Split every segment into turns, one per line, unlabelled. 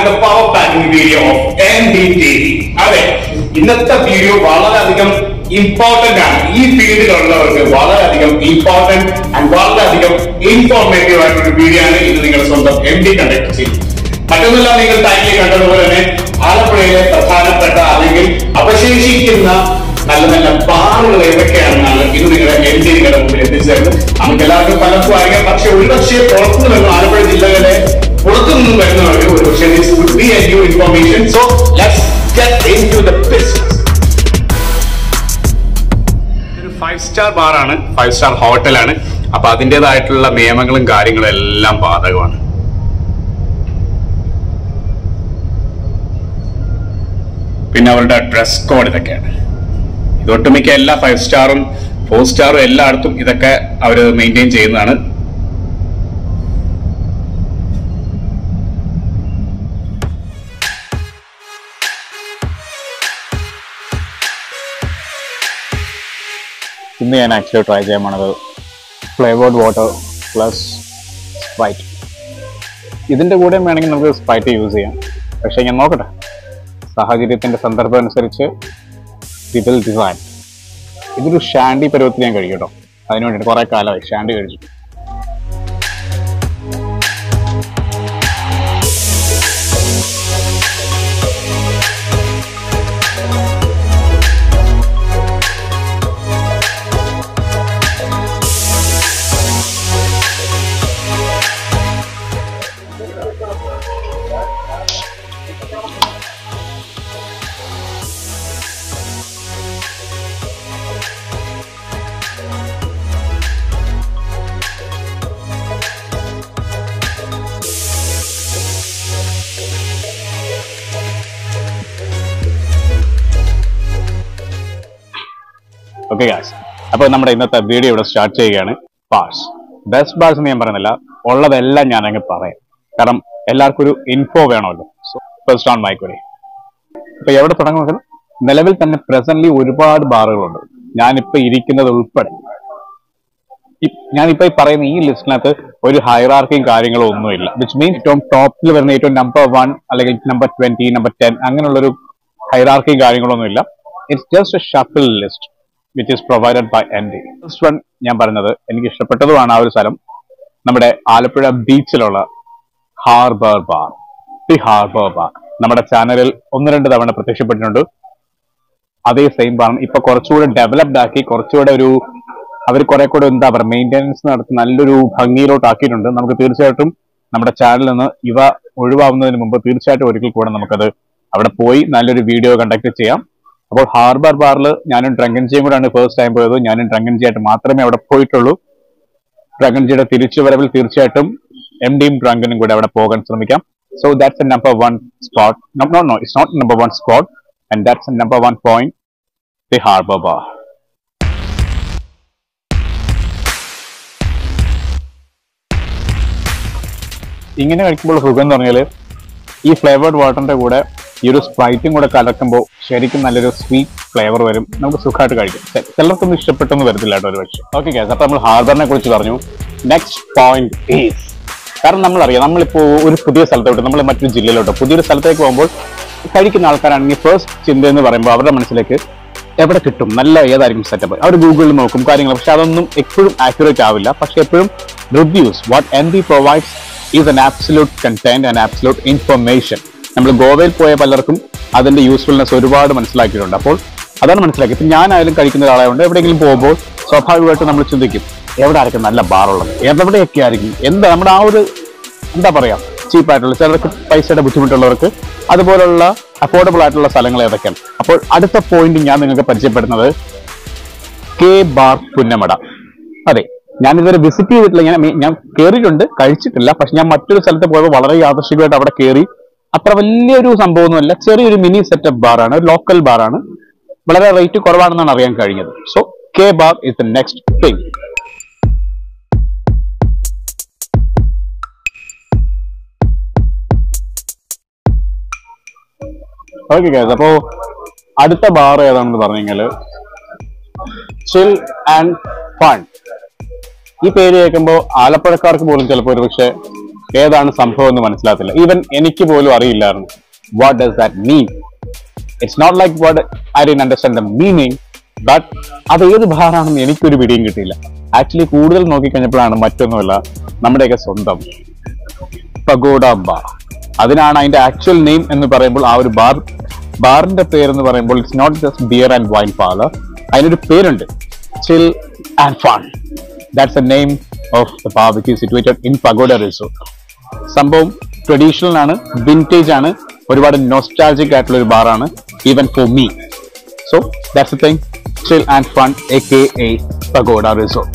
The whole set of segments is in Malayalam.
And the power packing video of N D T അതെ ഇന്നത്തെ വീഡിയോ വളരെയധികം ഇമ്പോർട്ടന്റ് ആണ് ഈ ഫീൽഡിലുള്ളവർക്ക് വളരെയധികം ഇമ്പോർട്ടന്റ് ആൻഡ് വളരെയധികം ഇൻഫോർമേറ്റീവ് ആയിട്ടൊരു വീഡിയോ ആണ് ഇത് നിങ്ങളുടെ സ്വന്തം എം ഡി കണ്ടക്ട് ചെയ്യും മറ്റൊന്നല്ല നിങ്ങൾ ടൈറ്റിൽ കണ്ടതുപോലെ തന്നെ ആലപ്പുഴയിലെ പ്രധാനപ്പെട്ട അല്ലെങ്കിൽ അവശേഷിക്കുന്ന നല്ല നല്ല ബാറുകൾ ഏതൊക്കെയാണെന്നാണ് ഇത് നിങ്ങളുടെ എം ഡി നിങ്ങളുടെ മുമ്പിൽ എത്തിച്ചേർന്നത് നമുക്ക് എല്ലാവർക്കും പലർക്കും അറിയാം പക്ഷെ ഒരുപക്ഷെ പുറത്തുനിന്ന് വരുന്ന ആലപ്പുഴ ജില്ലകളെ പുറത്തുനിന്നും വരുന്നവർക്ക് ഒരുപക്ഷെ this would be a new information so let's get into the business ഒരു ഫൈവ് സ്റ്റാർ ബാറാണ് ഫൈവ് സ്റ്റാർ ഹോട്ടലാണ് അപ്പൊ അതിൻ്റെതായിട്ടുള്ള നിയമങ്ങളും കാര്യങ്ങളും എല്ലാം ബാധകമാണ് പിന്നെ അവരുടെ ഡ്രസ് കോഡ് ഇതൊക്കെയാണ് ഇത് ഒട്ടുമിക്ക എല്ലാ ഫൈവ് സ്റ്റാറും ഫോർ സ്റ്റാറും എല്ലായിടത്തും ഇതൊക്കെ അവർ മെയിൻറ്റെയിൻ ചെയ്യുന്നതാണ്
ഇന്ന് ഞാൻ ആക്ച്വലി ട്രൈ ചെയ്യാൻ പോണത് ഫ്ലേവേർഡ് വാട്ടർ പ്ലസ് സ്പ്രൈറ്റ് ഇതിൻ്റെ കൂടെ വേണമെങ്കിൽ നമുക്ക് സ്പ്രൈറ്റ് യൂസ് ചെയ്യാം പക്ഷേ ഞാൻ നോക്കട്ടെ സാഹചര്യത്തിൻ്റെ സന്ദർഭം അനുസരിച്ച് വിൽ ഡിസൈൻ ഇതൊരു ഷാൻഡി പരുവത്തിൽ ഞാൻ കഴിക്കും കേട്ടോ അതിന് വേണ്ടിയിട്ട് കുറേ കാലമായി ഷാൻഡി കഴിച്ചു ഓക്കെ ഗാസ് അപ്പോൾ നമ്മുടെ ഇന്നത്തെ വീഡിയോ ഇവിടെ സ്റ്റാർട്ട് ചെയ്യുകയാണ് ബാർസ് ബെസ്റ്റ് ബാർസ് എന്ന് ഞാൻ പറയുന്നില്ല ഉള്ളതെല്ലാം ഞാൻ അങ്ങ് പറയാം കാരണം എല്ലാവർക്കും ഒരു ഇൻഫോ വേണമല്ലോ സോ ഫസ്റ്റ് ഓൺ മൈക്വലി അപ്പൊ എവിടെ തുടങ്ങുന്നത് നിലവിൽ തന്നെ പ്രസന്റ്ലി ഒരുപാട് ബാറുകളുണ്ട് ഞാനിപ്പോ ഇരിക്കുന്നത് ഉൾപ്പെടെ ഇ- ഞാനിപ്പോ ഈ പറയുന്ന ഈ ലിസ്റ്റിനകത്ത് ഒരു ഹൈറാർക്കിയും കാര്യങ്ങളോ ഒന്നുമില്ല വിച്ച് മീൻസ് ഏറ്റവും ടോപ്പിൽ വരുന്ന ഏറ്റവും നമ്പർ വൺ അല്ലെങ്കിൽ നമ്പർ ട്വന്റി നമ്പർ ടെൻ അങ്ങനെയുള്ളൊരു ഹൈറാർക്കിയും കാര്യങ്ങളൊന്നും ഇല്ല it's just a shuffle list which is provided by N D first one ഞാൻ പറയുന്നത് എനിക്ക് ഇഷ്ടപ്പെട്ടതുമാണ് ആ ഒരു സ്ഥലം നമ്മുടെ ആലപ്പുഴ ബീച്ചിലുള്ള harbour bar the harbour bar നമ്മുടെ ചാനലിൽ ഒന്ന് രണ്ട് തവണ പ്രത്യക്ഷപ്പെട്ടിട്ടുണ്ട് അതേ സെയിം ബാർ ഇപ്പൊ കുറച്ചുകൂടെ ഡെവലപ്ഡ് ആക്കി കുറച്ചുകൂടെ ഒരു അവർ കുറെ കൂടെ എന്താ പറയുക മെയിൻ്റെനൻസ് നടത്തി നല്ലൊരു ഭംഗിയിലോട്ട് ആക്കിയിട്ടുണ്ട് നമുക്ക് തീർച്ചയായിട്ടും നമ്മുടെ ചാനലിൽ നിന്ന് ഇവ ഒഴിവാകുന്നതിന് മുമ്പ് തീർച്ചയായിട്ടും ഒരിക്കൽ കൂടെ നമുക്കത് അവിടെ പോയി നല്ലൊരു വീഡിയോ കണ്ടക്ട് ചെയ്യാം അപ്പോൾ ഹാർബർ ബാറിൽ ഞാനും ഡ്രങ്കൻ ജിയും കൂടെയാണ് ഫസ്റ്റ് ടൈം പോയത് ഞാനും ഡ്രങ്കൻ ജിയായിട്ട് മാത്രമേ അവിടെ പോയിട്ടുള്ളൂ ഡ്രങ്കൻ ജിയുടെ തിരിച്ചുവരവിൽ തീർച്ചയായിട്ടും എം ഡിയും ഡ്രങ്കനും കൂടെ അവിടെ പോകാൻ ശ്രമിക്കാം so that's a number one spot no no it's not number one spot and that's a number one point the harbour bar ഇങ്ങനെ കഴിക്കുമ്പോൾ സുഖം എന്ന് പറഞ്ഞാൽ ഈ ഫ്ലേവേർഡ് വാട്ടറിന്റെ കൂടെ ഈ ഒരു സ്പ്രൈറ്റും കൂടെ കലക്കുമ്പോൾ ശരിക്കും നല്ലൊരു സ്വീറ്റ് ഫ്ലേവർ വരും നമുക്ക് സുഖമായിട്ട് കഴിക്കാം ചെ- ചിലർക്കൊന്നും ഇഷ്ടപ്പെട്ടൊന്നും വരത്തില്ല കേട്ടോ ഒരു പക്ഷേ ഓക്കെ ഗ്യാസ് അപ്പൊ നമ്മൾ ഹാർബറിനെ കുറിച്ച് പറഞ്ഞു നെക്സ്റ്റ് പോയിന്റ് ഈസ് കാരണം നമ്മളറിയാം നമ്മളിപ്പോ ഒരു പുതിയ സ്ഥലത്തോട്ട് നമ്മൾ മറ്റൊരു ജില്ലയിലോട്ടോ പുതിയൊരു സ്ഥലത്തേക്ക് പോകുമ്പോൾ കഴിക്കുന്ന ആൾക്കാരാണെങ്കിൽ ഫസ്റ്റ് ചിന്ത എന്ന് പറയുമ്പോൾ അവരുടെ മനസ്സിലേക്ക് എവിടെ കിട്ടും നല്ല ഏതായിരിക്കും സെറ്റപ്പ് അവർ ഗൂഗിളിൽ നോക്കും കാര്യങ്ങൾ പക്ഷെ അതൊന്നും എപ്പോഴും ആക്യുറേറ്റ് ആവില്ല പക്ഷെ എപ്പോഴും reviews what N B provides is N absolute content and absolute information നമ്മൾ ഗോവയിൽ പോയ പലർക്കും അതിന്റെ യൂസ്ഫുൾനെസ് ഒരുപാട് മനസ്സിലാക്കിയിട്ടുണ്ട് അപ്പോൾ അതാണ് മനസ്സിലാക്കി ഇപ്പം ഞാനായാലും കഴിക്കുന്ന ഒരാളായതുകൊണ്ട് എവിടെയെങ്കിലും പോകുമ്പോൾ സ്വാഭാവികമായിട്ടും നമ്മൾ ചിന്തിക്കും എവിടെ ആയിരിക്കും നല്ല ബാറുള്ളത് എവിടെയൊക്കെ ആയിരിക്കും എന്താ നമ്മുടെ ആ ഒരു എന്താ പറയാ ചീപ്പായിട്ടുള്ള ചിലർക്ക് പൈസയുടെ ബുദ്ധിമുട്ടുള്ളവർക്ക് അതുപോലുള്ള അഫോർഡബിൾ ആയിട്ടുള്ള സ്ഥലങ്ങൾ ഏതൊക്കെയാണ് അപ്പോൾ അടുത്ത പോയിന്റ് ഞാൻ നിങ്ങൾക്ക് പരിചയപ്പെടുന്നത് കെ ബാർ പുന്നമട അതെ ഞാൻ ഇതുവരെ വിസിറ്റ് ചെയ്തിട്ടില്ല ഞാൻ ഞാൻ കയറിയിട്ടുണ്ട് കഴിച്ചിട്ടില്ല പക്ഷെ ഞാൻ മറ്റൊരു സ്ഥലത്ത് പോയപ്പോൾ വളരെ യാദൃശികമായിട്ട് അവിടെ കയറി അത്ര വലിയൊരു സംഭവമൊന്നുമല്ല ചെറിയൊരു മിനി സെറ്റപ്പ് ബാറാണ് ഒരു ലോക്കൽ ബാറാണ് വളരെ റേറ്റ് കുറവാണെന്നാണ് അറിയാൻ കഴിഞ്ഞത് so K bar is the next thing okay guys അപ്പോ അടുത്ത ബാർ ഏതാണെന്ന് പറഞ്ഞു കഴിഞ്ഞാല് ചിൽ ആൻഡ് ഫൺ ഈ പേര് കേൾക്കുമ്പോൾ ആലപ്പുഴക്കാർക്ക് പോലും ചിലപ്പോൾ ഒരു പക്ഷേ ഏതാണ് സംഭവം എന്ന് മനസ്സിലാകത്തില്ല ഈവൻ എനിക്ക് പോലും അറിയില്ലായിരുന്നു what does that mean it's not like what I'd understand the meaning but അത് ഏത് ബാറാണെന്ന് എനിക്കൊരു പിടിയും കിട്ടിയില്ല ആക്ച്വലി കൂടുതൽ നോക്കിക്കഴിഞ്ഞപ്പോഴാണ് മറ്റൊന്നുമല്ല നമ്മുടെയൊക്കെ സ്വന്തം പഗോഡ ബാർ അതിനാണ് അതിന്റെ ആക്ച്വൽ നെയിം എന്ന് പറയുമ്പോൾ ആ ഒരു ബാർ ബാറിന്റെ പേരെന്ന് പറയുമ്പോൾ it's not just beer and wine parlour അതിനൊരു പേരുണ്ട് chill and fun that's a name of the bar which situated in Pagoda resort സംഭവം ട്രഡീഷണൽ ആണ് വിൻറ്റേജ് ആണ് ഒരുപാട് നോസ്റ്റാൾജിക് ആയിട്ടുള്ള ഒരു ബാറാണ് even for me so that's a thing chill and fun A K A Pagoda resort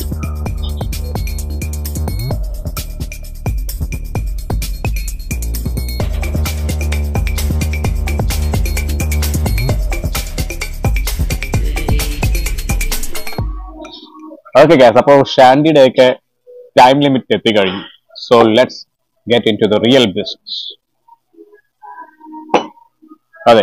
okay guys അപ്പോൾ ഷാൻഡിയുടെ ഒക്കെ ടൈം ലിമിറ്റ് എത്തിക്കഴിഞ്ഞു so let's get into the real business അതെ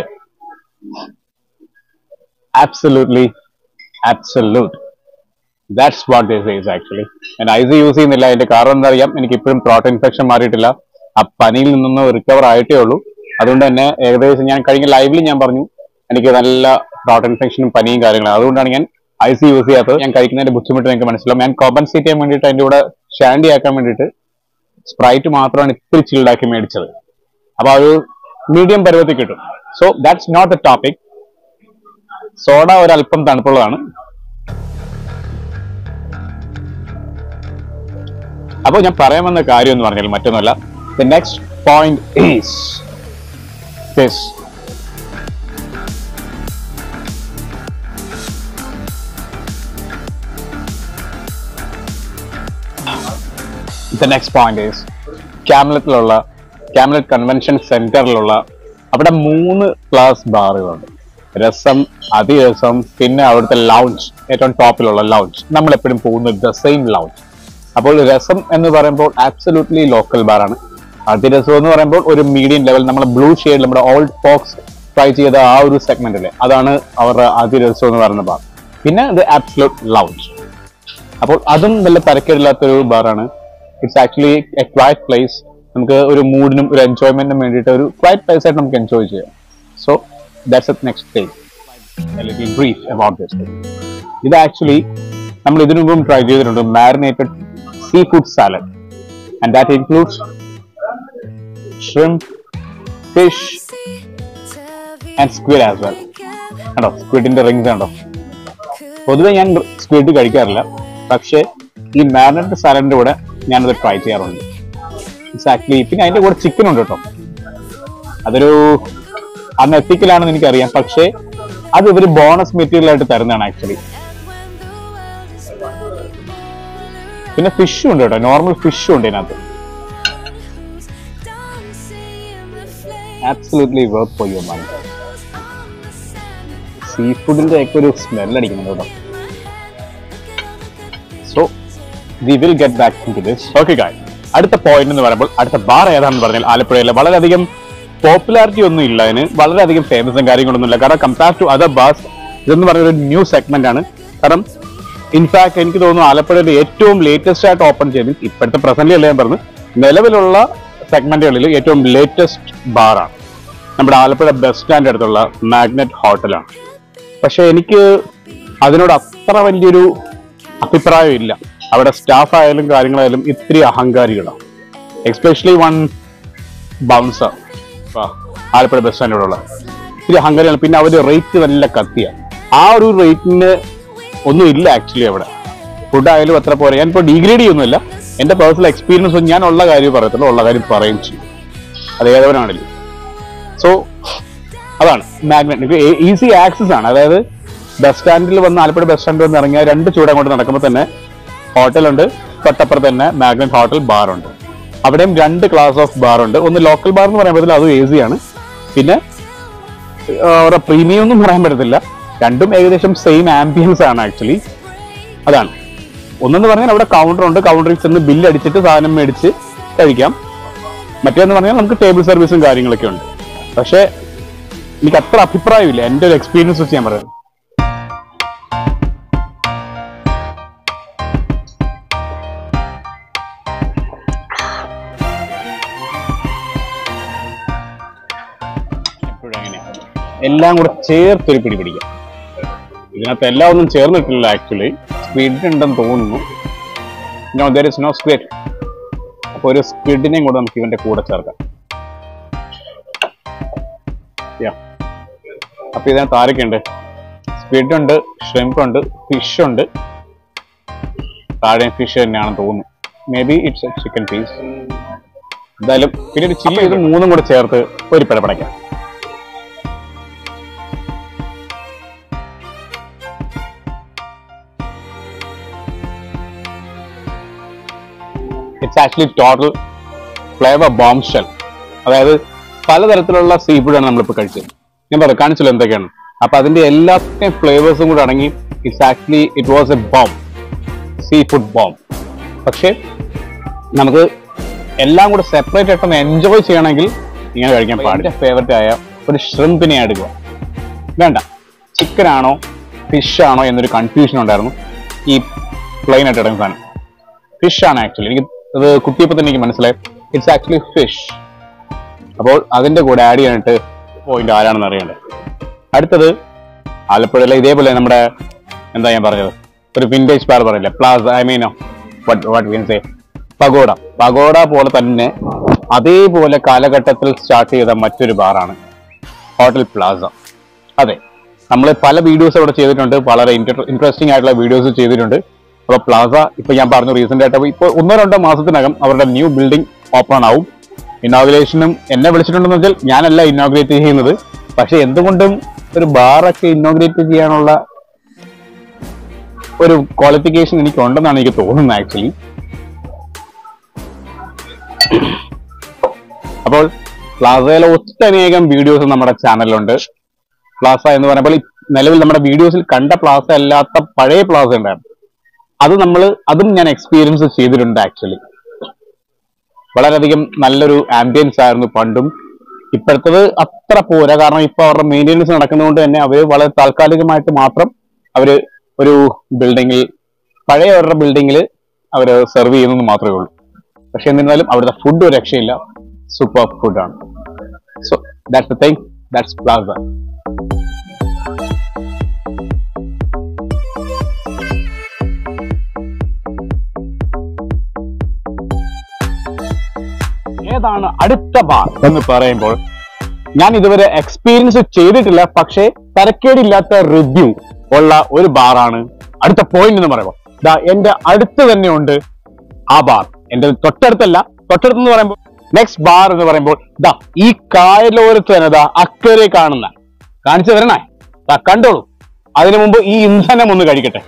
absolutely absolute that's what this is actually ഞാൻ ഐ സി യൂസ് ചെയ്യുന്നില്ല അതിന്റെ കാരണം എന്താ അറിയാം എനിക്ക് ഇപ്പോഴും ത്രോട്ട് ഇൻഫെക്ഷൻ മാറിയിട്ടില്ല ആ പനിയിൽ നിന്നൊന്ന് റിക്കവർ ആയിട്ടേ ഉള്ളൂ അതുകൊണ്ട് തന്നെ ഏകദേശം ഞാൻ കഴിഞ്ഞ ലൈവിൽ ഞാൻ പറഞ്ഞു എനിക്ക് നല്ല ത്രോട്ട് ഇൻഫെക്ഷനും പനിയും കാര്യങ്ങളും അതുകൊണ്ടാണ് ഞാൻ ഐ സി യൂസ് ചെയ്യാത്തത് ഞാൻ കഴിക്കുന്നതിന്റെ ബുദ്ധിമുട്ട് നിങ്ങൾക്ക് മനസ്സിലാവും ഞാൻ കോമ്പൻസേറ്റ് ചെയ്യാൻ വേണ്ടിയിട്ട് അതിന്റെ കൂടെ ഷാൻഡി ആക്കാൻ വേണ്ടിയിട്ട് സ്പ്രൈറ്റ് മാത്രമാണ് ഇത്തിരി ചിൽഡാക്കി മേടിച്ചത് അപ്പൊ ആ ഒരു മീഡിയം പരുവത്തിൽ കിട്ടും so that's not a topic soda ഒരല്പം തണുപ്പുള്ളതാണ് അപ്പോൾ ഞാൻ പറയാൻ വന്ന കാര്യം എന്ന് പറഞ്ഞാൽ മറ്റൊന്നുമല്ല the next point is this the next point is ക്യാമലറ്റിലുള്ള ക്യാമലറ്റ് കൺവെൻഷൻ സെന്ററിലുള്ള അവിടെ മൂന്ന് ക്ലാസ് ബാറുകളുണ്ട് രസം അതിരസം പിന്നെ അവിടുത്തെ ലൗഞ്ച് ഏറ്റവും ടോപ്പിലുള്ള ലൗഞ്ച് നമ്മൾ എപ്പോഴും പോകുന്നത് ദ സെയിം ലൗഞ്ച് അപ്പോൾ രസം എന്ന് പറയുമ്പോൾ ആബ്സല്യൂട്ട്ലി ലോക്കൽ ബാറാണ് അതിരസം എന്ന് പറയുമ്പോൾ ഒരു മീഡിയം ലെവൽ നമ്മുടെ ബ്ലൂ ഷെയ്ഡ് നമ്മുടെ ഓൾഡ് ഫോക്സ് ട്രൈ ചെയ്ത ആ ഒരു സെഗ്മെന്റ് അല്ലേ അതാണ് അവരുടെ അതിരസം എന്ന് പറയുന്ന ബാർ പിന്നെ ഇത് ആബ്സല്യൂട്ട് ലൗഞ്ച് അപ്പോൾ അതും വല്ല തരക്കേടില്ലാത്തൊരു ബാറാണ് it's actually a quiet place നമുക്ക് ഒരു മൂഡിനും ഒരു എൻജോയ്മെന്റിനും വേണ്ടിയിട്ട് ഒരു ക്വയറ്റ് പ്ലേസ് ആയിട്ട് നമുക്ക് എൻജോയ് ചെയ്യാം so that's a next stage brief about this ഇത് ആക്ച്വലി നമ്മൾ ഇതിനു മുമ്പും ട്രൈ ചെയ്തിട്ടുണ്ട് marinated seafood salad and that includes shrimp fish and squid as well കണ്ടോ സ്ക്വിഡിന്റെ റിങ്സ് കണ്ടോ പൊതുവെ ഞാൻ സ്ക്വിഡ് കഴിക്കാറില്ല പക്ഷേ ഈ മാരിനേറ്റഡ് സാലഡിന്റെ കൂടെ ഞാനത് ട്രൈ ചെയ്യാറുണ്ട് എക്സാക്ട്ലി പിന്നെ അതിന്റെ കൂടെ ചിക്കൻ ഉണ്ട് കേട്ടോ അതൊരു അന്ന് എത്തിക്കലാണെന്ന് എനിക്കറിയാം പക്ഷേ അത് ഇവര് ബോണസ് മെറ്റീരിയൽ ആയിട്ട് തരുന്നതാണ് ആക്ച്വലി പിന്നെ ഫിഷും ഉണ്ട് കേട്ടോ നോർമൽ ഫിഷും ഉണ്ട് ഇതിനകത്ത് absolutely work for your mind സീ ഫുഡിന്റെ ഒക്കെ ഒരു സ്മെൽ അടിക്കുന്നുണ്ട് കേട്ടോ so we will get back to this okay guy അടുത്ത പോയിന്റ് എന്ന് പറയുമ്പോൾ അടുത്ത ബാർ ഏതാണെന്ന് പറഞ്ഞാൽ ആലപ്പുഴയിലെ വളരെയധികം പോപ്പുലാരിറ്റി ഒന്നും ഇല്ല അതിന് വളരെയധികം ഫേമസും കാര്യങ്ങളൊന്നും ഇല്ല കാരണം കമ്പയർ ടു അതർ ബാർസ് ഇതെന്ന് പറഞ്ഞ ഒരു ന്യൂ സെഗ്മെന്റ് ആണ് കാരണം ഇൻഫാക്ട് എനിക്ക് തോന്നുന്നു ആലപ്പുഴയിൽ ഏറ്റവും ലേറ്റസ്റ്റ് ആയിട്ട് ഓപ്പൺ ചെയ്ത് ഇപ്പോഴത്തെ പ്രസന്റ് അല്ല ഞാൻ പറഞ്ഞു നിലവിലുള്ള സെഗ്മെന്റുകളിൽ ഏറ്റവും ലേറ്റസ്റ്റ് ബാറാണ് നമ്മുടെ ആലപ്പുഴ ബസ് സ്റ്റാൻഡ് അടുത്തുള്ള മാഗ്നറ്റ് ഹോട്ടലാണ് പക്ഷെ എനിക്ക് അതിനോട് അത്ര വലിയൊരു അഭിപ്രായം ഇല്ല അവിടെ സ്റ്റാഫ് ആയാലും കാര്യങ്ങളായാലും ഇത്തിരി അഹങ്കാരികളാണ് especially one bouncer Alappuzha bus സ്റ്റാൻഡിലുള്ള ഇത്തിരി അഹങ്കാരികളാണ് പിന്നെ അവർ റേറ്റ് നല്ല കത്തിയ ആ ഒരു റേറ്റിന് ഒന്നും ഇല്ല ആക്ച്വലി അവിടെ ഫുഡ് ആയാലും അത്ര പോരാ ഞാനിപ്പോൾ ഡിഗ്രേഡ് ചെയ്യുന്നില്ല എന്റെ പേഴ്സണൽ എക്സ്പീരിയൻസ് ഞാൻ ഉള്ള കാര്യം പറയത്തുള്ളൂ ഉള്ള കാര്യം പറയുകയും ചെയ്യും അത് ഏതവനാണെങ്കിലും സോ അതാണ് മാഗ്നറ്റ് ഈസി ആക്സസ് ആണ് അതായത് ബസ് സ്റ്റാൻഡിൽ വന്ന് ആലപ്പുഴ ബസ് സ്റ്റാൻഡിൽ വന്ന് ഇറങ്ങിയ രണ്ട് ചൂട് അങ്ങോട്ട് നടക്കുമ്പോൾ തന്നെ ഹോട്ടലുണ്ട് തൊട്ടപ്പുറത്ത് തന്നെ മാഗ്നറ്റ് ഹോട്ടൽ ബാർ ഉണ്ട് അവിടെയും രണ്ട് ക്ലാസ് ഓഫ് ബാർ ഉണ്ട് ഒന്ന് ലോക്കൽ ബാർ എന്ന് പറയാൻ പറ്റില്ല അതും easy ആണ് പിന്നെ ആ, അവരുടെ പ്രീമിയം ഒന്നും പറയാൻ പറ്റത്തില്ല രണ്ടും ഏകദേശം സെയിം ആംബിയൻസ് ആണ് ആക്ച്വലി അതാണ് ഒന്നെന്ന് പറഞ്ഞാൽ അവിടെ കൗണ്ടർ ഉണ്ട് കൗണ്ടറിൽ ചെന്ന് ബില്ല് അടിച്ചിട്ട് സാധനം മേടിച്ച് കഴിക്കാം മറ്റേന്ന് പറഞ്ഞാൽ നമുക്ക് ടേബിൾ സർവീസും കാര്യങ്ങളൊക്കെ ഉണ്ട് പക്ഷേ എനിക്ക് അത്ര അഭിപ്രായമില്ല എൻ്റെ ഒരു എക്സ്പീരിയൻസ് വെച്ച് ഞാൻ പറയാം എല്ലാം കൂടെ ചേർത്തൊരു പിടി പിടിക്കാം ഇതിനകത്ത് എല്ലാം ഒന്നും ചേർന്നിട്ടില്ല ആക്ച്വലി സ്ക്വിഡ് ഉണ്ടെന്ന് തോന്നുന്നു no there is no squid അപ്പൊ ഒരു സ്ക്വിഡിനെയും കൂടെ നമുക്ക് ഇവന്റെ കൂടെ ചേർക്കാം Yeah. അപ്പൊ ഇതിനകത്ത് ആരൊക്കെ ഉണ്ട് സ്ക്വിഡ് ഉണ്ട് ഷ്രിംപ് ഉണ്ട് ഫിഷ് ഉണ്ട് താഴെ ഫിഷ് തന്നെയാണെന്ന് തോന്നുന്നു maybe it's chicken piece എന്തായാലും പിന്നെ ഒരു ചില്ലി ഇത് മൂന്നും കൂടെ ചേർത്ത് ഒരു പിടപടയ്ക്കാം it's actually total flavour bomb shell അതായത് പലതരത്തിലുള്ള സീ ഫുഡാണ് നമ്മളിപ്പോൾ കഴിച്ചത് ഞാൻ പറയാം കാണിച്ചല്ലോ എന്തൊക്കെയാണ് അപ്പൊ അതിന്റെ എല്ലാത്തിൻ്റെയും ഫ്ലേവേഴ്സും കൂടെ അടങ്ങി it's actually it was a bomb seafood bomb പക്ഷേ നമുക്ക് എല്ലാം കൂടെ സെപ്പറേറ്റ് ആയിട്ടൊന്ന് എൻജോയ് ചെയ്യണമെങ്കിൽ ഇങ്ങനെ കഴിക്കാൻ പാടില്ല ഫേവററ്റ് ആയ ഒരു ഷ്രിമ്പിനെ എടുക്കുക വേണ്ട ചിക്കൻ ആണോ ഫിഷ് ആണോ എന്നൊരു കൺഫ്യൂഷൻ ഉണ്ടായിരുന്നു ഈ പ്ലെയിൻ ആയിട്ട് ഇടുന്ന സാധനം ഫിഷ് ആണ് ആക്ച്വലി എനിക്ക് അത് കുത്തിയപ്പോൾ തന്നെ എനിക്ക് മനസ്സിലായി ഇറ്റ്സ് ആക്ച്വലി ഫിഷ് അപ്പോൾ അതിന്റെ കൂടെ ആഡ് ചെയ്യാനായിട്ട് പോയിന്റ് ആരാണെന്ന് അറിയണ്ടേ അടുത്തത് ആലപ്പുഴയിലെ ഇതേപോലെ നമ്മുടെ എന്താ ഞാൻ പറഞ്ഞത് ഒരു വിന്റേജ് ബാർ പറയില്ലേ Plaza I mean what what means a Pagoda Pagoda പോലെ തന്നെ അതേപോലെ കാലഘട്ടത്തിൽ സ്റ്റാർട്ട് ചെയ്ത മറ്റൊരു ബാറാണ് ഹോട്ടൽ പ്ലാസ അതെ നമ്മൾ പല വീഡിയോസ് അവിടെ ചെയ്തിട്ടുണ്ട് വളരെ ഇൻട്രസ്റ്റിംഗ് ആയിട്ടുള്ള വീഡിയോസ് ചെയ്തിട്ടുണ്ട് അപ്പോൾ പ്ലാസ ഇപ്പൊ ഞാൻ പറഞ്ഞു റീസെന്റ് ആയിട്ട് ഇപ്പോൾ ഒന്നോ രണ്ടോ മാസത്തിനകം അവരുടെ ന്യൂ ബിൽഡിംഗ് ഓപ്പൺ ആവും ഇനോഗ്രേഷനും എന്നെ വിളിച്ചിട്ടുണ്ടെന്ന് വെച്ചാൽ ഞാനല്ല ഇനോഗ്രേറ്റ് ചെയ്യുന്നത് പക്ഷെ എന്തുകൊണ്ടും ഒരു ബാറൊക്കെ ഇനോഗ്രേറ്റ് ചെയ്യാനുള്ള ഒരു ക്വാളിഫിക്കേഷൻ എനിക്ക് ഉണ്ടെന്നാണ് എനിക്ക് തോന്നുന്നത് ആക്ച്വലി അപ്പോൾ പ്ലാസയിലെ ഒട്ടനേകം വീഡിയോസ് നമ്മുടെ ചാനലിലുണ്ട് പ്ലാസ എന്ന് പറയുമ്പോൾ ഈ നിലവിൽ നമ്മുടെ വീഡിയോസിൽ കണ്ട പ്ലാസ അല്ലാത്ത പഴയ പ്ലാസ ഉണ്ടായിരുന്നു അത് നമ്മൾ അതും ഞാൻ എക്സ്പീരിയൻസ് ചെയ്തിട്ടുണ്ട് ആക്ച്വലി വളരെയധികം നല്ലൊരു ആംബിയൻസ് ആയിരുന്നു പണ്ടും ഇപ്പോഴത്തത് അത്ര പോരാ കാരണം ഇപ്പൊ അവരുടെ മെയിൻ്റെനൻസ് നടക്കുന്നതുകൊണ്ട് തന്നെ അവർ വളരെ താൽക്കാലികമായിട്ട് മാത്രം അവര് ഒരു ബിൽഡിങ്ങിൽ പഴയ അവരുടെ ബിൽഡിങ്ങിൽ അവർ സെർവ് ചെയ്യുന്നത് മാത്രമേ ഉള്ളൂ പക്ഷെ എന്നിരുന്നാലും അവിടുത്തെ ഫുഡ് ഒരു രക്ഷയില്ല സൂപ്പർ ഫുഡാണ് so that's the thing that's Plaza ഏതാണ് അടുത്ത ബാർ എന്ന് പറയുമ്പോൾ ഞാൻ ഇതുവരെ എക്സ്പീരിയൻസ് ചെയ്തിട്ടില്ല പക്ഷേ തരക്കേടില്ലാത്ത റിവ്യൂ ഉള്ള ഒരു ബാറാണ് അടുത്ത പോയിന്റ് എന്ന് പറയുമ്പോൾ ദാ എന്റെ അടുത്ത് തന്നെ ഉണ്ട് ആ ബാർ എന്റെ തൊട്ടടുത്തല്ല തൊട്ടടുത്ത് പറയുമ്പോൾ നെക്സ്റ്റ് ബാർ എന്ന് പറയുമ്പോൾ ദാ ഈ കായലോരത്ത് തന്നെ ദാ അക്കരെ കാണുന്ന കാണിച്ചു തരണേ ദാ കണ്ടോളൂ അതിനു മുമ്പ് ഈ ഇന്ധനം ഒന്ന് കഴിക്കട്ടെ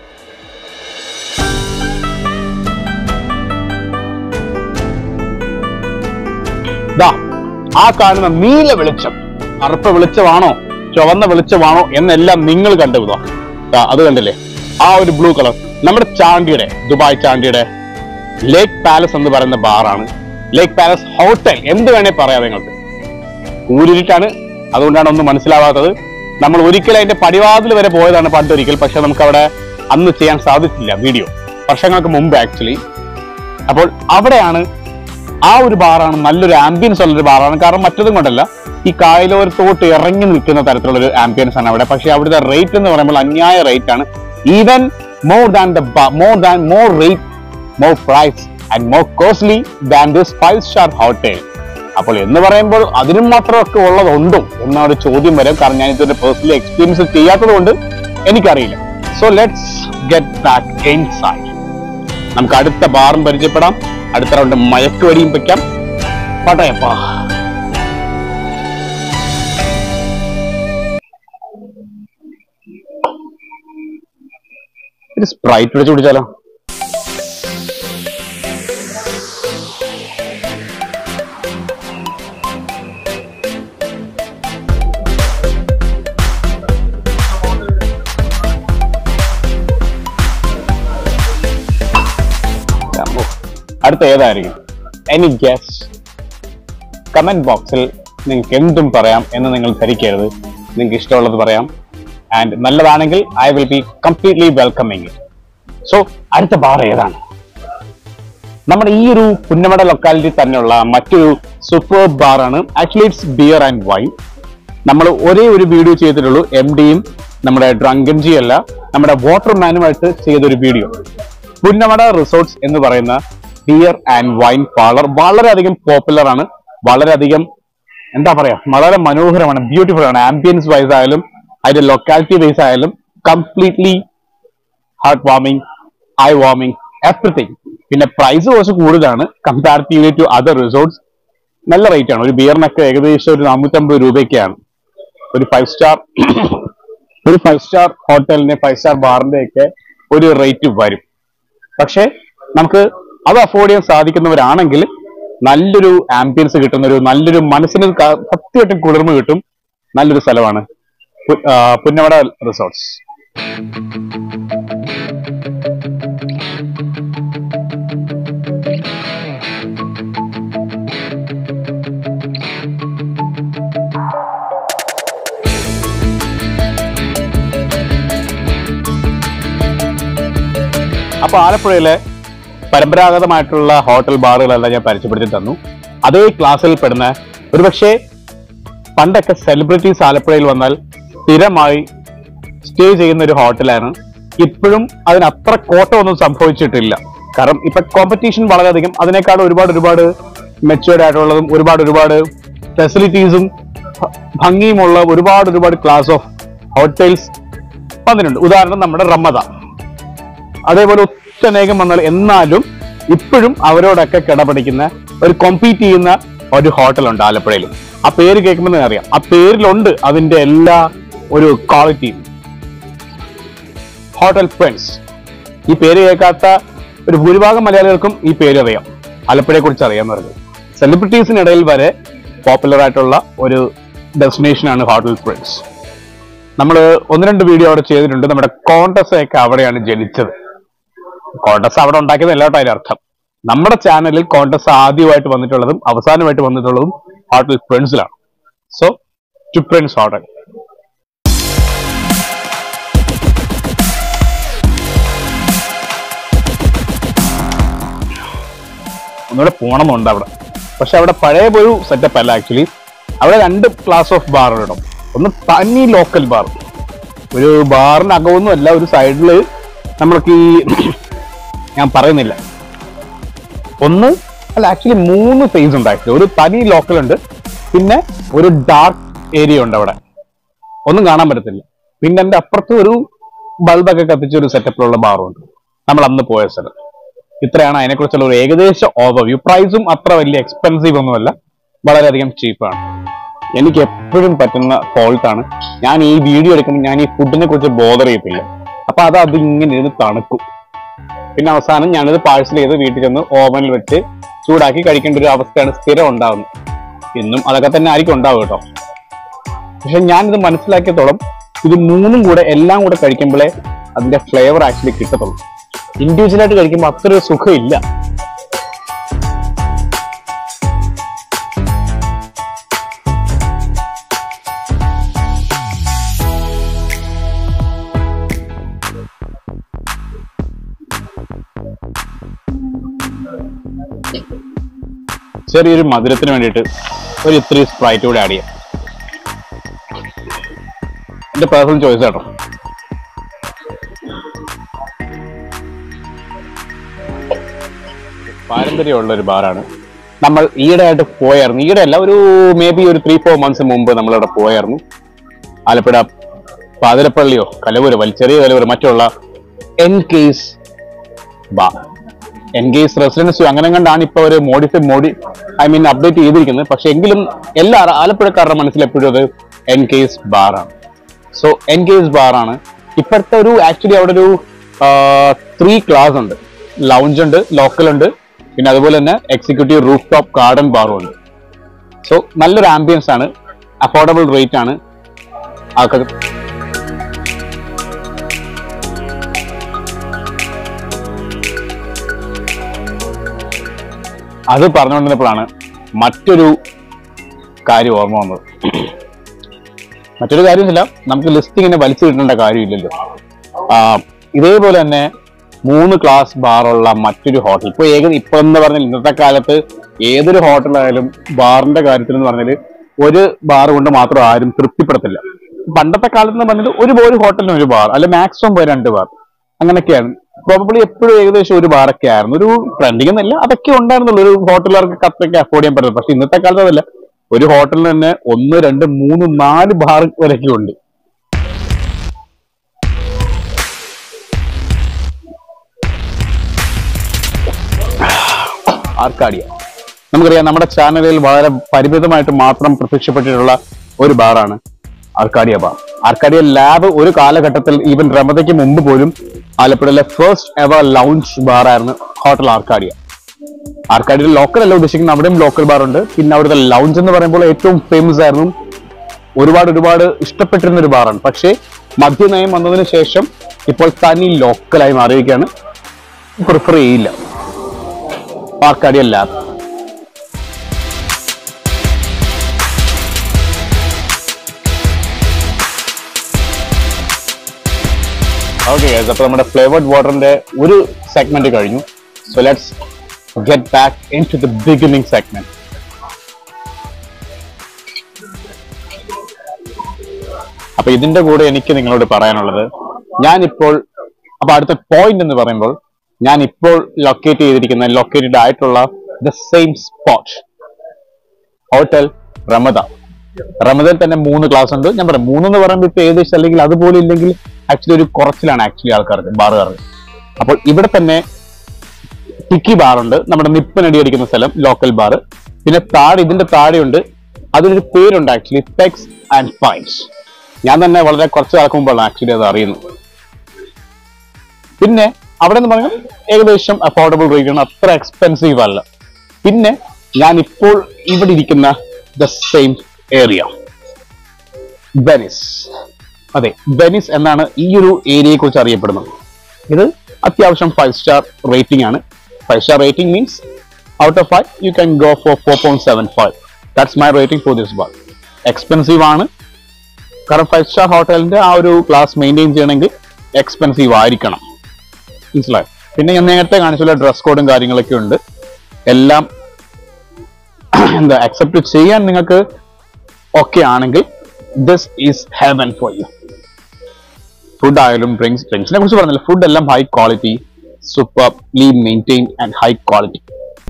ദാ ആ കാണുന്ന നീല വെളിച്ചം കറുത്ത വെളിച്ചമാണോ ചുവന്ന വെളിച്ചമാണോ എന്നെല്ലാം നിങ്ങൾ കണ്ടു ദാ ദാ അത് കണ്ടില്ലേ ആ ഒരു ബ്ലൂ കളർ നമ്മുടെ ചാണ്ടിയുടെ ദുബായ് ചാണ്ടിയുടെ ലേക്ക് പാലസ് എന്ന് പറയുന്ന ബാറാണ് ലേക്ക് പാലസ് ഹോട്ടൽ എന്ത് വേണേ പറയാം നിങ്ങൾക്ക് ഊരിട്ടാണ് അതുകൊണ്ടാണ് ഒന്നും മനസ്സിലാവാത്തത് നമ്മൾ ഒരിക്കലും അതിന്റെ പടിവാതിൽ വരെ പോയതാണ് പണ്ടൊരിക്കൽ പക്ഷെ നമുക്ക് അവിടെ അന്ന് ചെയ്യാൻ സാധിച്ചില്ല വീഡിയോ വർഷങ്ങൾക്ക് മുമ്പ് ആക്ച്വലി അപ്പോൾ അവിടെയാണ് ആ ഒരു ബാറാണ് നല്ലൊരു ആംബിയൻസ് ഉള്ളൊരു ബാറാണ് കാരണം മറ്റതും കൊണ്ടല്ല ഈ കായലോരത്തോട്ട് ഇറങ്ങി നിൽക്കുന്ന തരത്തിലുള്ള ഒരു ആംബിയൻസ് ആണ് അവിടെ പക്ഷെ അവിടുത്തെ റേറ്റ് എന്ന് പറയുമ്പോൾ അന്യായ റേറ്റ് ആണ് even more than the more than more rate more price and more costly than this five star hotel അപ്പോൾ എന്ന് പറയുമ്പോൾ അതിനും മാത്രമൊക്കെ ഉള്ളതുണ്ടോ എന്ന ഒരു ചോദ്യം വരും കാരണം ഞാൻ ഇതുവരെ പേഴ്സണലി എക്സ്പീരിയൻസ് ചെയ്യാത്തത് കൊണ്ട് എനിക്കറിയില്ല so let's get back inside നമുക്ക് അടുത്ത ബാറും പരിചയപ്പെടാം അടുത്ത റൗണ്ട് മയക്കുവടിയും വെക്കാം പടയപ്പാ ഒരു സ്പ്രൈറ്റ് വെച്ച് കുടിച്ചാലോ അമ്മോ. അടുത്ത ഏതായിരിക്കും എനി ഗസ് കമന്റ് ബോക്സിൽ നിങ്ങൾക്ക് എന്തും പറയാം എന്ന് നിങ്ങൾ ധരിക്കരുത് നിങ്ങൾക്ക് ഇഷ്ടമുള്ളത് പറയാം ആൻഡ് നല്ലതാണെങ്കിൽ I will be completely welcoming it so അടുത്ത ബാർ ഏതാണ് നമ്മുടെ ഈ ഒരു പുന്നമട ലൊക്കാലിറ്റി തന്നെയുള്ള മറ്റൊരു സൂപ്പർ ബാറാണ് actually it's beer and wine നമ്മൾ ഒരേ ഒരു വീഡിയോ ചെയ്തിട്ടുള്ളൂ എം ഡിയും നമ്മുടെ ഡ്രങ്കൻ ജി അല്ല നമ്മുടെ വാട്ടർമാനുമായിട്ട് ചെയ്തൊരു വീഡിയോ പുന്നമട റിസോർട്ട്സ് എന്ന് പറയുന്ന ബിയർ ആൻഡ് വൈൻ പാർലർ വളരെയധികം പോപ്പുലർ ആണ് വളരെയധികം എന്താ പറയാ വളരെ മനോഹരമാണ് ബ്യൂട്ടിഫുൾ ആണ് ആംബിയൻസ് വൈസ് ആയാലും അതിന്റെ ലൊക്കാലിറ്റി വൈസ് ആയാലും completely heart warming I warming everything പിന്നെ പ്രൈസ് കുറച്ച് കൂടുതലാണ് കമ്പാരിറ്റീവ്ലി ടു അതർ റിസോർട്ട്സ് നല്ല റേറ്റ് ആണ് ഒരു ബിയറിനൊക്കെ ഏകദേശം ഒരു നാനൂറ്റമ്പത് രൂപയൊക്കെയാണ് ഒരു ഫൈവ് സ്റ്റാർ ഒരു ഫൈവ് സ്റ്റാർ ഹോട്ടലിന്റെ ഫൈവ് സ്റ്റാർ ബാറിന്റെ ഒക്കെ ഒരു റേറ്റ് വരും പക്ഷേ നമുക്ക് അത് അഫോർഡ് ചെയ്യാൻ സാധിക്കുന്നവരാണെങ്കിൽ നല്ലൊരു ആംബിയൻസ് കിട്ടുന്ന ഒരു നല്ലൊരു മനസ്സിന് ക- സത്യമായിട്ടും കുളിർമ കിട്ടും നല്ലൊരു സ്ഥലമാണ് പു- ആ, പുന്നമട റിസോർട്ട്സ് അപ്പൊ ആലപ്പുഴയിലെ പരമ്പരാഗതമായിട്ടുള്ള ഹോട്ടൽ ബാറുകളെല്ലാം ഞാൻ പരിചയപ്പെടുത്തി തന്നു അതേ ക്ലാസ്സിൽ പെടുന്ന ഒരുപക്ഷെ പണ്ടൊക്കെ സെലിബ്രിറ്റീസ് ആലപ്പുഴയിൽ വന്നാൽ സ്ഥിരമായി സ്റ്റേ ചെയ്യുന്ന ഒരു ഹോട്ടലാണ് ഇപ്പോഴും അതിന് അത്ര കോട്ടമൊന്നും സംഭവിച്ചിട്ടില്ല കാരണം ഇപ്പൊ കോമ്പറ്റീഷൻ വളരെയധികം അതിനേക്കാൾ ഒരുപാട് ഒരുപാട് മെച്ചുവേർഡ് ആയിട്ടുള്ളതും ഒരുപാട് ഒരുപാട് ഫെസിലിറ്റീസും ഭംഗിയുമുള്ള ഒരുപാട് ഒരുപാട് ക്ലാസ് ഓഫ് ഹോട്ടൽസ് വന്നിട്ടുണ്ട് ഉദാഹരണം നമ്മുടെ റമദ അതേപോലെ ഒറ്റനേകം വന്നാൽ എന്നാലും ഇപ്പോഴും അവരോടൊക്കെ കിടപിടിക്കുന്ന ഒരു കോമ്പീറ്റ് ചെയ്യുന്ന ഒരു ഹോട്ടലുണ്ട് ആലപ്പുഴയിൽ ആ പേര് കേൾക്കുമ്പോൾ തന്നെ അറിയാം ആ പേരിലുണ്ട് അതിന്റെ എല്ലാ ഒരു ക്വാളിറ്റിയും ഹോട്ടൽ പ്രിൻസ് ഈ പേര് കേൾക്കാത്ത ഒരു ഭൂരിഭാഗം മലയാളികൾക്കും ഈ പേര് അറിയാം ആലപ്പുഴയെ കുറിച്ച് അറിയാന്ന് പറഞ്ഞത് സെലിബ്രിറ്റീസിനിടയിൽ വരെ പോപ്പുലർ ആയിട്ടുള്ള ഒരു ഡെസ്റ്റിനേഷൻ ആണ് ഹോട്ടൽ പ്രിൻസ് നമ്മൾ ഒന്ന് രണ്ട് വീഡിയോ അവിടെ ചെയ്തിട്ടുണ്ട് നമ്മുടെ കോണ്ടസ് ഒക്കെ അവിടെയാണ് ജനിച്ചത് കോണ്ടസ് അവിടെ ഉണ്ടാക്കിയത് കേട്ടോ അതിന്റെ അർത്ഥം നമ്മുടെ ചാനലിൽ കോണ്ടസ് ആദ്യമായിട്ട് വന്നിട്ടുള്ളതും അവസാനമായിട്ട് വന്നിട്ടുള്ളതും ഹോട്ടൽ പ്രിൻസിലാണ് സോ ടു പ്രിൻസ് ഹോട്ടൽ ഒന്നുകൂടെ പോകണമെന്നുണ്ട് അവിടെ പക്ഷെ അവിടെ പഴയ ഒരു സെറ്റപ്പ് അല്ല ആക്ച്വലി അവിടെ രണ്ട് ക്ലാസ് ഓഫ് ബാറുകളും ഒന്ന് തനി ലോക്കൽ ബാർ ഒരു ബാറിനകമൊന്നും അല്ല ഒരു സൈഡിൽ നമ്മൾക്ക് ഈ ഞാൻ പറയുന്നില്ല ഒന്ന് അല്ല ആക്ച്വലി മൂന്ന് ഫേസ് ഉണ്ട് ആക്ച്വലി ഒരു തനി ലോക്കൽ ഉണ്ട് പിന്നെ ഒരു ഡാർക്ക് ഏരിയ ഉണ്ട് അവിടെ ഒന്നും കാണാൻ പറ്റത്തില്ല പിന്നെ എന്റെ അപ്പുറത്ത് ഒരു ബൾബൊക്കെ കത്തിച്ച ഒരു സെറ്റപ്പിലുള്ള ബാറുണ്ട് നമ്മൾ അന്ന് പോയ സ്ഥലം ഇത്രയാണ് അതിനെക്കുറിച്ചുള്ള ഒരു ഏകദേശ ഓവർവ്യൂ പ്രൈസും അത്ര വലിയ എക്സ്പെൻസീവ് ഒന്നുമല്ല വളരെയധികം ചീപ്പാണ് എനിക്ക് എപ്പോഴും പറ്റുന്ന ഫോൾട്ട് ആണ് ഞാൻ ഈ വീഡിയോ എടുക്കുമ്പോൾ ഞാൻ ഈ ഫുഡിനെ കുറിച്ച് ബോധർ ചെയ്യത്തില്ല അപ്പൊ അത് അത് ഇങ്ങനെ ഇരുന്ന് തണുക്കും പിന്നെ അവസാനം ഞാനിത് പാഴ്സൽ ചെയ്ത് വീട്ടിൽ ചെന്ന് ഓവനിൽ വെച്ച് ചൂടാക്കി കഴിക്കേണ്ട ഒരു അവസ്ഥയാണ് സ്ഥിരം ഉണ്ടാവുന്നത് ഇന്നും അതൊക്കെ തന്നെ ആയിരിക്കും ഉണ്ടാവും കേട്ടോ പക്ഷെ ഞാനിത് മനസ്സിലാക്കിയത്തോളം ഇത് മൂന്നും കൂടെ എല്ലാം കൂടെ കഴിക്കുമ്പോഴേ അതിന്റെ ഫ്ലേവർ ആക്ച്വലി കിട്ടത്തുള്ളൂ ഇൻഡിവിജ്വൽ ആയിട്ട് കഴിക്കുമ്പോൾ അത്ര ഒരു സുഖം ഇല്ല ചെറിയൊരു മധുരത്തിന് വേണ്ടിയിട്ട് ഒരു ഇത്തിരി സ്പ്രൈറ്റ് കൂടെ ആഡ് ചെയ്യാം എന്റെ പേഴ്സണൽ ചോയ്സ് കേട്ടോ പാരമ്പര്യമുള്ള ഒരു ബാറാണ് നമ്മൾ ഈയിടെ ആയിട്ട് പോയായിരുന്നു ഈയിടെ അല്ല ഒരു മേ ബി ഒരു ത്രീ ഫോർ മന്ത്സ് മുമ്പ് നമ്മളിവിടെ പോയായിരുന്നു ആലപ്പുഴ പാതിരപ്പള്ളിയോ കലവൂരോ വലിയ ചെറിയ കലവൂര് മറ്റുള്ള N case bar N case റെസിഡൻസിയോ അങ്ങനെ കണ്ടാണ് ഇപ്പൊ ഒരു മോഡിഫൈ മോഡി ഐ മീൻ അപ്ഡേറ്റ് ചെയ്തിരിക്കുന്നത് പക്ഷെ എങ്കിലും എല്ലാ ആലപ്പുഴക്കാരുടെ മനസ്സിൽ എപ്പോഴും അത് എൻ കേസ് ബാറാണ് സോ എൻ കേസ് ബാറാണ് ഇപ്പോഴത്തെ ഒരു ആക്ച്വലി അവിടെ ഒരു ത്രീ ക്ലാസ് ഉണ്ട് ലൗഞ്ച് ഉണ്ട് ലോക്കൽ ഉണ്ട് പിന്നെ അതുപോലെ തന്നെ എക്സിക്യൂട്ടീവ് റൂഫ് ടോപ്പ് ഗാർഡൻ ബാറും ഉണ്ട് സോ നല്ലൊരു ആംബിയൻസ് ആണ് അഫോർഡബിൾ റേറ്റ് ആണ് ആൾക്കാർ അത് പറഞ്ഞുകൊണ്ടിരുന്നപ്പോഴാണ് മറ്റൊരു കാര്യം ഓർമ്മ വന്നത് മറ്റൊരു കാര്യമില്ല നമുക്ക് ലിസ്റ്റ് ഇങ്ങനെ വലിച്ചു കിട്ടേണ്ട കാര്യമില്ലല്ലോ ആ, ഇതേപോലെ തന്നെ മൂന്ന് ക്ലാസ് ബാറുള്ള മറ്റൊരു ഹോട്ടൽ ഇപ്പൊ ഏക ഇപ്പൊ എന്ന് പറഞ്ഞാൽ ഇന്നത്തെ കാലത്ത് ഏതൊരു ഹോട്ടലായാലും ബാറിന്റെ കാര്യത്തിൽ എന്ന് പറഞ്ഞാൽ ഒരു ബാർ കൊണ്ട് മാത്രം ആരും തൃപ്തിപ്പെടത്തില്ല പണ്ടത്തെ കാലത്ത് എന്ന് പറഞ്ഞിട്ട് ഒരു ഒരു ഹോട്ടലിന് ഒരു ബാർ അല്ലെ മാക്സിമം പോയി രണ്ട് ബാർ അങ്ങനെയൊക്കെയാണ് പ്രോബബ്ലി എപ്പോഴും ഏകദേശം ഒരു ബാറൊക്കെ ആയിരുന്നു ഒരു ട്രെൻഡിങ് എന്നല്ല അതൊക്കെ ഉണ്ടായിരുന്നുള്ളൂ ഒരു ഹോട്ടലുകാർക്ക് അത്രയ്ക്ക് അഫോർഡ് ചെയ്യാൻ പറ്റും പക്ഷെ ഇന്നത്തെ കാലത്ത് അതല്ല ഒരു ഹോട്ടലിന് തന്നെ ഒന്ന് രണ്ട് മൂന്ന് നാല് ബാർ വരെയൊക്കെ ഉണ്ട് ആർക്കാഡിയ നമുക്കറിയാം നമ്മുടെ ചാനലിൽ വളരെ പരിമിതമായിട്ട് മാത്രം പ്രത്യക്ഷപ്പെട്ടിട്ടുള്ള ഒരു ബാറാണ് ആർക്കാഡിയ ബാർ ആർക്കാഡിയ ലാബ് ഒരു കാലഘട്ടത്തിൽ ഈവൻ റമദയ്ക്ക് മുമ്പ് പോലും ആലപ്പുഴയിലെ ഫസ്റ്റ് എവർ ലൗഞ്ച് ബാറായിരുന്നു ഹോട്ടൽ ആർക്കാഡിയ ആർക്കാഡിയ ലോക്കൽ അല്ല ഉദ്ദേശിക്കുന്നത് അവിടെയും ലോക്കൽ ബാർ ഉണ്ട് പിന്നെ അവിടുത്തെ ലൗഞ്ച് എന്ന് പറയുമ്പോൾ ഏറ്റവും ഫേമസ് ആയിരുന്നു ഒരുപാട് ഒരുപാട് ഇഷ്ടപ്പെട്ടിരുന്ന ഒരു ബാറാണ് പക്ഷേ മദ്യനയം വന്നതിന് ശേഷം ഇപ്പോൾ തനി ലോക്കലായി മാറിയിരിക്കുകയാണ് പ്രിഫർ ചെയ്യില്ല ആർക്കാഡിയ ലാബ് ഓക്കെ അപ്പൊ നമ്മുടെ ഫ്ലേവേർഡ് വാട്ടറിന്റെ ഒരു സെഗ്മെന്റ് കഴിഞ്ഞു so let's get back into the beginning segment അപ്പൊ ഇതിന്റെ കൂടെ എനിക്ക് നിങ്ങളോട് പറയാനുള്ളത് ഞാനിപ്പോൾ അപ്പൊ അടുത്ത പോയിന്റ് എന്ന് പറയുമ്പോൾ ഞാൻ ഇപ്പോൾ ലൊക്കേറ്റ് ചെയ്തിരിക്കുന്ന ലൊക്കേറ്റഡ് ആയിട്ടുള്ള the same spot hotel Ramada റമദയിൽ തന്നെ മൂന്ന് ക്ലാസ് ഉണ്ട് ഞാൻ പറയാം മൂന്നെന്ന് പറയുമ്പോൾ ഇപ്പൊ ഏകദേശം അല്ലെങ്കിൽ അതുപോലെ ഇല്ലെങ്കിൽ ആക്ച്വലി ഒരു കുറച്ചിലാണ് ആക്ച്വലി ആൾക്കാർക്ക് ബാറുകാർക്ക് അപ്പോൾ ഇവിടെ തന്നെ ടിക്കി ബാറുണ്ട് നമ്മുടെ നിപ്പനടി അടിക്കുന്ന സ്ഥലം ലോക്കൽ ബാർ പിന്നെ താഴെ ഇതിന്റെ താഴെയുണ്ട് അതിനൊരു പേരുണ്ട് ആക്ച്വലി പെക്സ് ആൻഡ് ഫൈൻസ് ഞാൻ തന്നെ വളരെ കുറച്ച് കാലം മുമ്പാണ് ആക്ച്വലി അത് അറിയുന്നത് പിന്നെ അവിടെ എന്ന് പറഞ്ഞാൽ ഏകദേശം അഫോർഡബിൾ റേറ്റ് ആണ് അത്ര എക്സ്പെൻസീവ് അല്ല പിന്നെ ഞാൻ ഇപ്പോൾ ഇവിടെ ഇരിക്കുന്ന ദ സെയിം ഏരിയ വെനിസ് അതെ വെനിസ് എന്നാണ് ഈ ഒരു ഏരിയയെ കുറിച്ച് അറിയപ്പെടുന്നത് ഇത് അത്യാവശ്യം ഫൈവ് സ്റ്റാർ റേറ്റിംഗ് ആണ് five star rating means out of five you can go for four point seven five that's my rating for this bar expensive ആണ് കാരണം ഫൈവ് സ്റ്റാർ ഹോട്ടലിന്റെ ആ ഒരു ക്ലാസ് മെയിൻറ്റെയിൻ ചെയ്യണമെങ്കിൽ എക്സ്പെൻസീവ് ആയിരിക്കണം മനസ്സിലായി പിന്നെ ഞാൻ നേരത്തെ കാണിച്ചുള്ള ഡ്രസ് കോഡും കാര്യങ്ങളൊക്കെ ഉണ്ട് എല്ലാം എന്താ അക്സെപ്റ്റ് ചെയ്യാൻ നിങ്ങൾക്ക് ഓക്കെ ആണെങ്കിൽ this is heaven for you food ആയാലും ഡ്രിങ്ക്സ് ഡ്രിങ്ക്സിനെ കുറിച്ച് പറഞ്ഞില്ല ഫുഡ് എല്ലാം high quality superbly maintain and high quality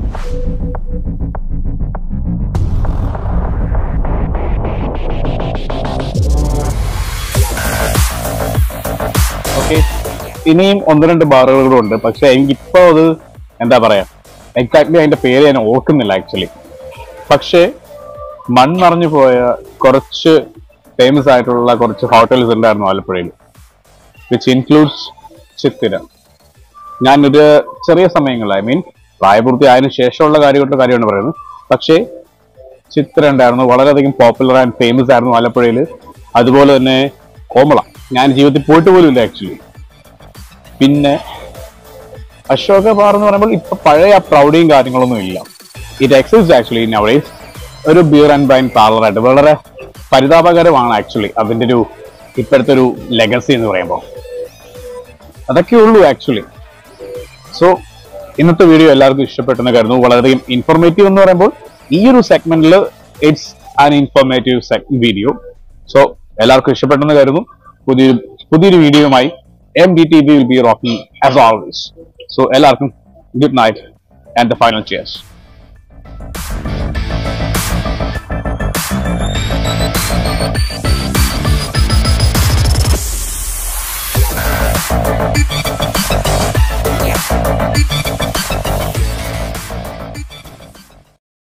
okay ഇനിയും ഒന്ന് രണ്ട് ബാറുകളും ഉണ്ട് പക്ഷെ എനിക്കിപ്പോ അത് എന്താ പറയാ എക്സാക്ട്ലി അതിന്റെ പേര് ഞാൻ ഓർക്കുന്നില്ല ആക്ച്വലി പക്ഷേ മൺമറഞ്ഞു പോയ കുറച്ച് ഫേമസ് ആയിട്ടുള്ള കുറച്ച് ഹോട്ടൽസ് ഉണ്ടായിരുന്നു ആലപ്പുഴയിൽ വിച്ച് ഇൻക്ലൂഡ്സ് ചിത്തിര ഞാനൊരു ചെറിയ സമയങ്ങളിൽ ഐ മീൻ പ്രായപൂർത്തി ആയതിനു ശേഷമുള്ള കാര്യങ്ങളുടെ കാര്യമാണ് പറയുന്നത് പക്ഷേ ചിത്ര ഉണ്ടായിരുന്നു വളരെയധികം പോപ്പുലർ ആൻഡ് ഫേമസ് ആയിരുന്നു ആലപ്പുഴയിൽ അതുപോലെ തന്നെ കോമള ഞാൻ ജീവിതത്തിൽ പോയിട്ട് പോലും ഇല്ല ആക്ച്വലി പിന്നെ അശോക ബാർ എന്ന് പറയുമ്പോൾ ഇപ്പൊ പഴയ ആ പ്രൗഡിയും കാര്യങ്ങളൊന്നും ഇല്ല ഇറ്റ് എക്സിസ്റ്റ് ആക്ച്വലി നവഡേസ് ഒരു ബിയർ ആൻഡ് ബൈൻ പാർലറായിട്ട് വളരെ പരിതാപകരമാണ് ആക്ച്വലി അതിന്റെ ഒരു ഇപ്പോഴത്തെ ഒരു ലെഗസി എന്ന് പറയുമ്പോൾ അതൊക്കെ ഉള്ളൂ ആക്ച്വലി സോ ഇന്നത്തെ വീഡിയോ എല്ലാവർക്കും ഇഷ്ടപ്പെട്ടെന്ന് കരുതുന്നു വളരെയധികം ഇൻഫോർമേറ്റീവ് എന്ന് പറയുമ്പോൾ ഈ ഒരു സെഗ്മെന്റിൽ it's an informative video so എല്ലാവർക്കും ഇഷ്ടപ്പെട്ടെന്ന് കരുതുന്നു പുതിയൊരു പുതിയൊരു വീഡിയോയുമായി M D T V will be rocking as always so എല്ലാവർക്കും good night and the final cheers
Thank